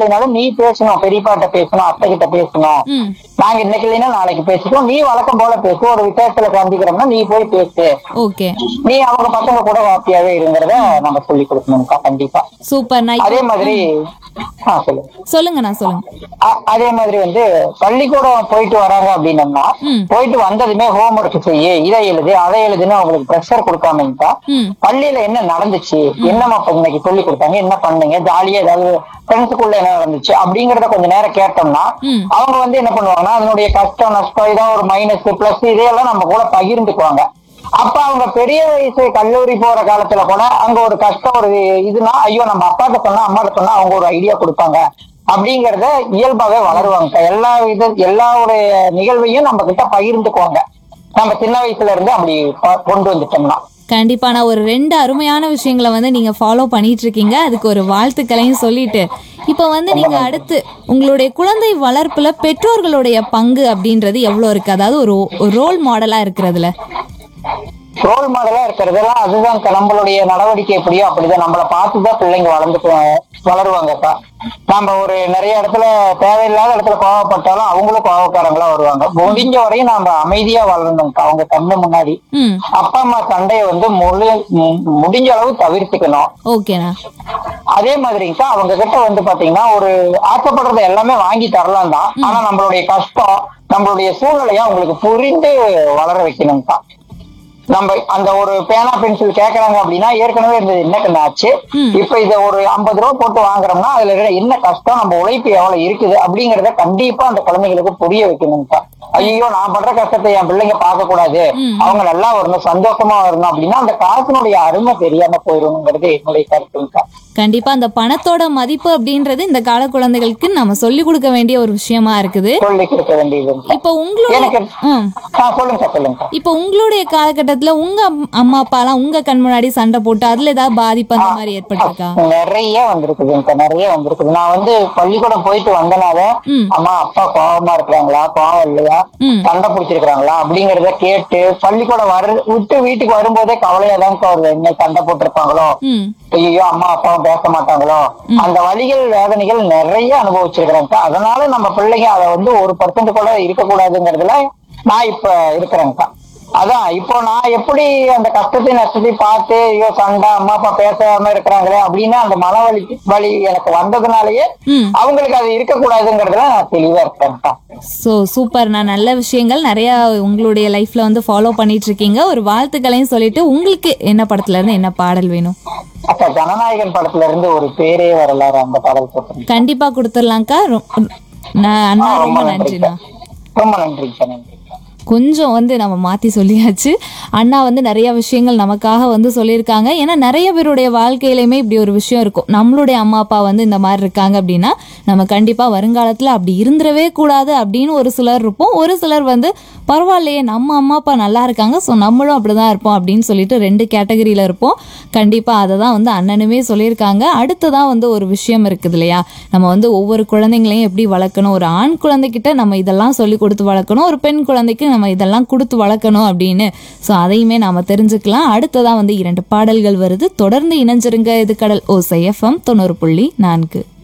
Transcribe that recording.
இல்லைனாலும் நீ பேசணும் பெரியப்பாட்ட பேசணும் அத்தை கிட்ட பேசணும் ம் நாங்க இன்னைக்கு இல்லைன்னா நாளைக்கு பேசிக்குவோம் நீ வழக்கம் போல பேசு ஒரு விசேஷத்துல கலந்துக்கிறோம்னா நீ போய் பேசு ஓகே நீ அவங்க பசங்க கூட ஹாப்பியாவே இருங்கிறத நம்ம சொல்லி கொடுக்கணும்க்கா கண்டிப்பா சூப்பர் நான் அதே மாதிரி ஆ சொல்லுங்க சொல்லுங்க நான் சொல்லுங்க அ- அதே மாதிரி வந்து பள்ளிக்கூடம் போயிட்டு வராங்க அப்படின்னம்னா ம். போயிட்டு வந்ததுமே ஹோம் ஒர்க் செய்ய இதை எழுது அதை எழுதுன்னு அவங்களுக்கு ப்ரெஷர் கொடுக்காமட்டா ம் பள்ளியில என்ன நடந்துச்சு என்னம்மா இப்ப இன்னைக்கு சொல்லி கொடுத்தாங்க என்ன பண்ணீங்க ஜாலியா ஏதாவது ஃப்ரெண்ட்ஸுக்குள்ள என்ன நடந்துச்சு அப்படிங்கறத கொஞ்ச நேரம் கேட்டோம்னா ம். அவங்க வந்து என்ன பண்ணுவாங்கன்னா அதனுடைய கஷ்டம் நஷ்டம் இதான் ஒரு மைனஸ் பிளஸ் இதையெல்லாம் நம்ம கூட பகிர்ந்துக்குவாங்க அப்ப அவங்க பெரிய வயசு கல்லூரி போற காலத்துல கூட அங்க ஒரு கஷ்டம் ஒரு இதுனா ஐயோ நம்ம அப்பாட்ட சொன்னா அம்மாட்ட சொன்னா அவங்க ஒரு ஐடியா கொடுப்பாங்க அப்படிங்கறத இயல்பாவே வளருவாங்க எல்லா இது எல்லா ஒரு நிகழ்வையும் நம்ம கிட்ட பகிர்ந்துக்குவாங்க நம்ம சின்ன வயசுல இருந்து அப்படி ப- கொண்டு வந்துட்டோம்னா கண்டிப்பா நான் ஒரு ரெண்டு அருமையான விஷயங்களை வந்து நீங்க ஃபாலோ பண்ணிட்டு இருக்கீங்க அதுக்கு ஒரு வாழ்த்துக்களையும் சொல்லிட்டு இப்போ வந்து நீங்க அடுத்து உங்களுடைய குழந்தை வளர்ப்புல பெற்றோர்களுடைய பங்கு அப்படின்றது எவ்வளவு இருக்கு அதாவது ஒரு ரோல் மாடலா இருக்கிறதுல ரோல் மாடலா இருக்கிறதெல்லாம் அதுதான் நம்மளுடைய நடவடிக்கை எப்படியோ அப்படிதான் நம்மளை பார்த்துதான் பிள்ளைங்க வளர்ந்து வளருவாங்கக்கா நம்ம ஒரு நிறைய இடத்துல தேவையில்லாத இடத்துல கோவப்பட்டாலும் அவங்களும் கோவக்காரங்களா வருவாங்க முடிஞ்ச வரையும் நம்ம அமைதியா வளரணும்க்கா அவங்க கண்ணு முன்னாடி ம் அப்பா அம்மா சண்டையை வந்து முழு மு- முடிஞ்ச அளவு தவிர்த்துக்கணும் ஓகேண்ணா அதே மாதிரிக்கா அவங்க கிட்ட வந்து பாத்தீங்கன்னா ஒரு ஆசைப்படுறத எல்லாமே வாங்கி தரலாம் தான் ஆனா நம்மளுடைய கஷ்டம் நம்மளுடைய சூழ்நிலையை அவங்களுக்கு புரிந்து வளர வைக்கணும்க்கா நம்ம அந்த ஒரு பேனா பென்சில் கேக்குறாங்க அப்படின்னா ஏற்கனவே இருந்தது என்ன கண்ணு ஆச்சு ம். இப்ப இத ஒரு ஐம்பது ரூபா போட்டு வாங்குறோம்னா அதுல இருக்கிற என்ன கஷ்டம் நம்ம உழைப்பு எவ்வளவு இருக்குது அப்படிங்கறத கண்டிப்பா அந்த குழந்தைங்களுக்கு புரிய வைக்கணும்க்கா ஐயோ நான் படுற கஷ்டத்தை என் பிள்ளைங்க பார்க்க கூடாது ம். அவங்க நல்லா வரணும் சந்தோஷமா வரணும் அப்படின்னா அந்த காசினுடைய அருமை தெரியாம போயிருங்கிறது என்னுடைய கருத்துங்கக்கா கண்டிப்பா அந்த பணத்தோட மதிப்பு அப்படின்றது இந்த கால குழந்தைகளுக்கு நம்ம சொல்லி கொடுக்க வேண்டிய ஒரு விஷயமா இருக்குது சொல்லி கொடுக்க வேண்டியது இப்போ உங்களுடைய எனக்கு ம் ஆ, சொல்லுங்க சொல்லுங்க இப்போ உங்களுடைய காலகட்டத்துல உங்க அம்- அம்மா அப்பாலாம் உங்க கண் முன்னாடி சண்டை போட்டு அதுல ஏதாவது பாதிப்பு அந்த மாதிரி ஏற்பட்டிருக்கா நிறைய வந்திருக்குதுங்க நிறைய வந்திருக்குது நான் வந்து பள்ளிக்கூடம் போயிட்டு வந்தனால ம். அம்மா அப்பா கோவமா இருக்கிறாங்களா கோவம் இல்லையா ம். சண்டை பிடிச்சிருக்காங்களா அப்படிங்கறத கேட்டு பள்ளிக்கூடம் வர விட்டு வீட்டுக்கு வரும்போதே கவலையா தான் வருது என்ன சண்டை போட்டிருப்பாங்களோ ம் ஐயோ அம்மா அப்பாவும் பேச மாட்டாங்களோ அந்த வலிகள் வேதனைகள் நிறைய அனுபவிச்சிருக்கிறேங்க அதனால நம்ம பிள்ளைங்க அதை வந்து ஒரு பர்சன்ட் கூட இருக்கக்கூடாதுங்கிறதுல நான் இப்ப இருக்கிறேங்கக்கா அதான் இப்போ நான் எப்படி அந்த கஷ்டத்தை நஷ்டத்தை பார்த்து ஐயோ சண்டை அம்மா அப்பா பேசாம இருக்கிறாங்களே அப்படின்னு அந்த மன வலி வலி எனக்கு வந்ததுனாலயே ம் அவங்களுக்கு அது இருக்கக்கூடாதுங்கிறதுல நான் தெளிவா இருக்கிறேன்க்கா ஸோ சூப்பர்ண்ணா நல்ல விஷயங்கள் நிறைய உங்களுடைய லைஃப்ல வந்து ஃபாலோ பண்ணிட்டு இருக்கீங்க ஒரு வாழ்த்துக்களையும் சொல்லிட்டு உங்களுக்கு என்ன படத்துல இருந்து என்ன பாடல் வேணும் அக்கா ஜனநாயகன் படத்துல இருந்து ஒரு பேரே வரலாறு அந்த பாடல் போட்டுருங்க கண்டிப்பா கொடுத்துடலாம்க்கா ரொ- நான் அண்ணா ரொம்ப நன்றிண்ணா ரொம்ப நன்றிங்க நன்றி கொஞ்சம் வந்து நம்ம மாற்றி சொல்லியாச்சு அண்ணா வந்து நிறைய விஷயங்கள் நமக்காக வந்து சொல்லியிருக்காங்க ஏன்னா நிறைய பேருடைய வாழ்க்கையிலையுமே இப்படி ஒரு விஷயம் இருக்கும் நம்மளுடைய அம்மா அப்பா வந்து இந்த மாதிரி இருக்காங்க அப்படின்னா நம்ம கண்டிப்பாக வருங்காலத்தில் அப்படி இருந்துடவே கூடாது அப்படின்னு ஒரு சிலர் இருப்போம் ஒரு சிலர் வந்து பரவாயில்லையே நம்ம அம்மா அப்பா நல்லா இருக்காங்க ஸோ நம்மளும் அப்படி தான் இருப்போம் அப்படின்னு சொல்லிட்டு ரெண்டு கேட்டகரியில் இருப்போம் கண்டிப்பாக அதை தான் வந்து அண்ணனுமே சொல்லியிருக்காங்க அடுத்ததான் வந்து ஒரு விஷயம் இருக்குது இல்லையா நம்ம வந்து ஒவ்வொரு குழந்தைங்களையும் எப்படி வளர்க்கணும் ஒரு ஆண் குழந்தைகிட்ட நம்ம இதெல்லாம் சொல்லி கொடுத்து வளர்க்கணும் ஒரு பெண் குழந்தைக்கு நம்ம இதெல்லாம் கொடுத்து வளர்க்கணும் அப்படின்னு ஸோ அதையுமே நாம தெரிஞ்சுக்கலாம் அடுத்ததான் வந்து இரண்டு பாடல்கள் வருது தொடர்ந்து இணைஞ்சிருங்க இது கடல் ஓசை எஃப்எம் தொண்ணூறு புள்ளி நான்கு